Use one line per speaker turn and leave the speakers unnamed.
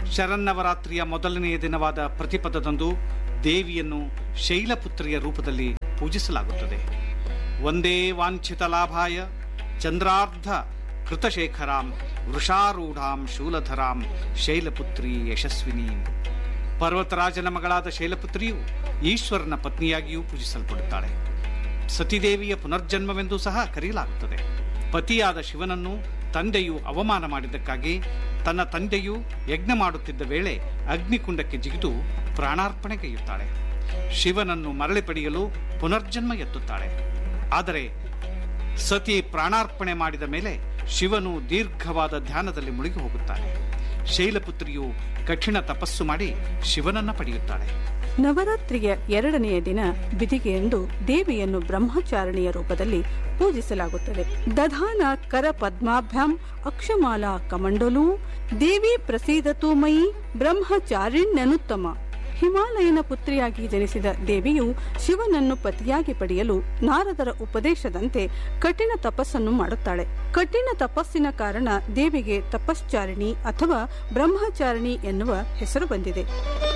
ಶರನ್ನವರಾತ್ರಿಯ ಮೊದಲನೆಯ ದಿನವಾದ ಪ್ರತಿಪದದಂದು ದೇವಿಯನ್ನು ಶೈಲಪುತ್ರಿಯ ರೂಪದಲ್ಲಿ ಪೂಜಿಸಲಾಗುತ್ತದೆ ಒಂದೇ ವಾಂಛಿತ ಲಾಭಾಯ ಚಂದ್ರಾರ್ಧ ಕೃತಶೇಖರಾಂ ವೃಷಾರೂಢಾಂ ಶೂಲಧರಾಂ ಶೈಲಪುತ್ರಿ ಯಶಸ್ವಿನಿ ಪರ್ವತರಾಜನ ಮಗಳಾದ ಶೈಲಪುತ್ರಿಯು ಈಶ್ವರನ ಪತ್ನಿಯಾಗಿಯೂ ಪೂಜಿಸಲ್ಪಡುತ್ತಾಳೆ ಸತಿದೇವಿಯ ಪುನರ್ಜನ್ಮವೆಂದೂ ಸಹ ಕರೆಯಲಾಗುತ್ತದೆ ಪತಿಯಾದ ಶಿವನನ್ನು ತಂದೆಯು ಅವಮಾನ ಮಾಡಿದ್ದಕ್ಕಾಗಿ ತನ್ನ ತಂದೆಯು ಯಜ್ಞ ಮಾಡುತ್ತಿದ್ದ ವೇಳೆ ಅಗ್ನಿಕುಂಡಕ್ಕೆ ಜಿಗಿದು ಪ್ರಾಣಾರ್ಪಣೆಗೈಯುತ್ತಾಳೆ ಶಿವನನ್ನು ಮರಳಿ ಪಡೆಯಲು ಪುನರ್ಜನ್ಮ ಎತ್ತುತ್ತಾಳೆ ಆದರೆ ಸತಿ ಪ್ರಾಣಾರ್ಪಣೆ ಮಾಡಿದ ಮೇಲೆ ಶಿವನು ದೀರ್ಘವಾದ ಧ್ಯಾನದಲ್ಲಿ ಮುಳುಗಿ ಹೋಗುತ್ತಾನೆ ಶೈಲಪುತ್ರಿಯು ಕಠಿಣ ತಪಸ್ಸು ಮಾಡಿ ಶಿವನನ್ನ ಪಡೆಯುತ್ತಾಳೆ
ನವರಾತ್ರಿಯ ಎರಡನೆಯ ದಿನ ಬಿದಿಗೆಯಂದು ದೇವಿಯನ್ನು ಬ್ರಹ್ಮಚಾರಿಣಿಯ ರೂಪದಲ್ಲಿ ಪೂಜಿಸಲಾಗುತ್ತದೆ ದಧಾನ ಕರ ಪದ್ಮಾಭ್ಯಾಂ ಅಕ್ಷಮಾಲಾ ಕಮಂಡಲೂ ದೇವಿ ಪ್ರಸೀದತು ಮಯಿ ಬ್ರಹ್ಮಚಾರಿಣ್ಯನುತ್ತಮ ಹಿಮಾಲಯನ ಪುತ್ರಿಯಾಗಿ ಜನಿಸಿದ ದೇವಿಯು ಶಿವನನ್ನು ಪತಿಯಾಗಿ ಪಡೆಯಲು ನಾರದರ ಉಪದೇಶದಂತೆ ಕಠಿಣ ತಪಸ್ಸನ್ನು ಮಾಡುತ್ತಾಳೆ ಕಠಿಣ ತಪಸ್ಸಿನ ಕಾರಣ ದೇವಿಗೆ ತಪಶ್ಚಾರಿಣಿ ಅಥವಾ ಬ್ರಹ್ಮಚಾರಿಣಿ ಎನ್ನುವ ಹೆಸರು ಬಂದಿದೆ